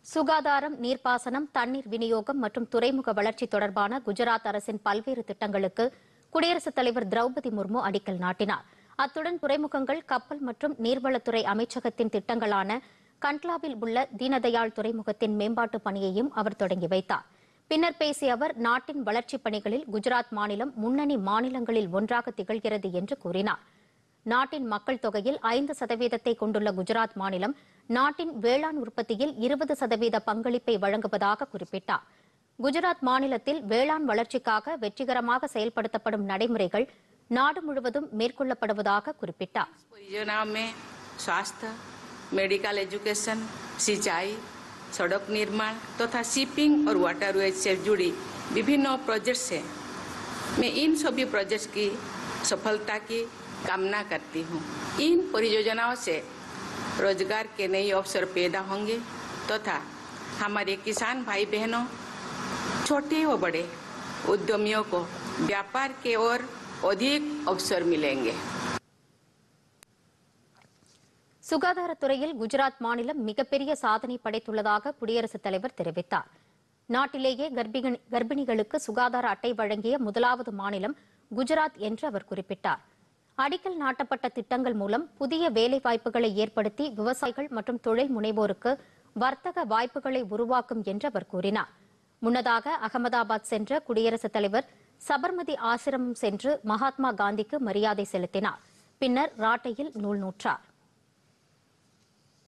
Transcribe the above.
சுகாதாரம் நீர்ப்பாசனம் தண்ணீர் விநியோகம் மற்றும் துறைமுக வளர்ச்சி தொடர்பான குஜராத் அரசின் பல்வேறு திட்டங்களுக்கு குடியரசுத் தலைவர் திரௌபதி முர்மு அடிக்கல் நாட்டினார் அத்துடன் துறைமுகங்கள் கப்பல் மற்றும் நீர்வளத்துறை அமைச்சகத்தின் திட்டங்களான கண்ட்லாவில் உள்ள தீனதயாள் துறைமுகத்தின் மேம்பாட்டு பணியையும் அவர் தொடங்கி வைத்தார் பின்னர் பேசிய அவர் நாட்டின் வளர்ச்சிப் பணிகளில் குஜராத் மாநிலம் முன்னணி மாநிலங்களில் ஒன்றாக திகழ்கிறது என்று கூறினார் நாட்டின் மக்கள் தொகையில் ஐந்து சதவீதத்தை கொண்டுள்ள குஜராத் மாநிலம் நாட்டின் வேளாண் உற்பத்தியில் இருபது சதவீத பங்களிப்பை வழங்குவதாக குறிப்பிட்டார் குஜராத் மாநிலத்தில் வேளாண் வளர்ச்சிக்காக வெற்றிகரமாக செயல்படுத்தப்படும் நடைமுறைகள் நாடு முழுவதும் மேற்கொள்ளப்படுவதாக குறிப்பிட்டார் परियोजनाओं में स्वास्थ्य मेडिकल एजुकेशन सिंचाई सड़क निर्माण तथा शिपिंग और वाटरवेज से जुड़ी विभिन्न प्रोजेक्ट्स हैं मैं इन सभी प्रोजेक्ट्स की सफलता की कामना करती हूँ इन परियोजनाओं से रोजगार के नए अवसर पैदा होंगे तथा हमारे किसान भाई बहनों छोटे व बड़े उद्यमियों को व्यापार के ओर अधिक अवसर मिलेंगे சுகாதாரத்துறையில் குஜராத் மாநிலம் மிகப்பெரிய சாதனை படைத்துள்ளதாக குடியரசுத் தலைவர் தெரிவித்தார் நாட்டிலேயே கர்ப்பிணி- கர்ப்பிணிகளுக்கு சுகாதார அட்டை வழங்கிய முதலாவது மாநிலம் குஜராத் என்று அவர் குறிப்பிட்டார் அடிக்கல் நாட்டப்பட்ட திட்டங்கள் மூலம் புதிய வேலைவாய்ப்புகளை ஏற்படுத்தி விவசாயிகள் மற்றும் தொழில் முனைவோருக்கு வர்த்தக வாய்ப்புகளை உருவாக்கும் என்று அவர் கூறினார் முன்னதாக அகமதாபாத் சென்ற குடியரசுத் தலைவர் சபர்மதி ஆசிரமம் சென்று மகாத்மா காந்திக்கு மரியாதை செலுத்தினார் பின்னர் ராட்டையில் நூல் நூற்றார்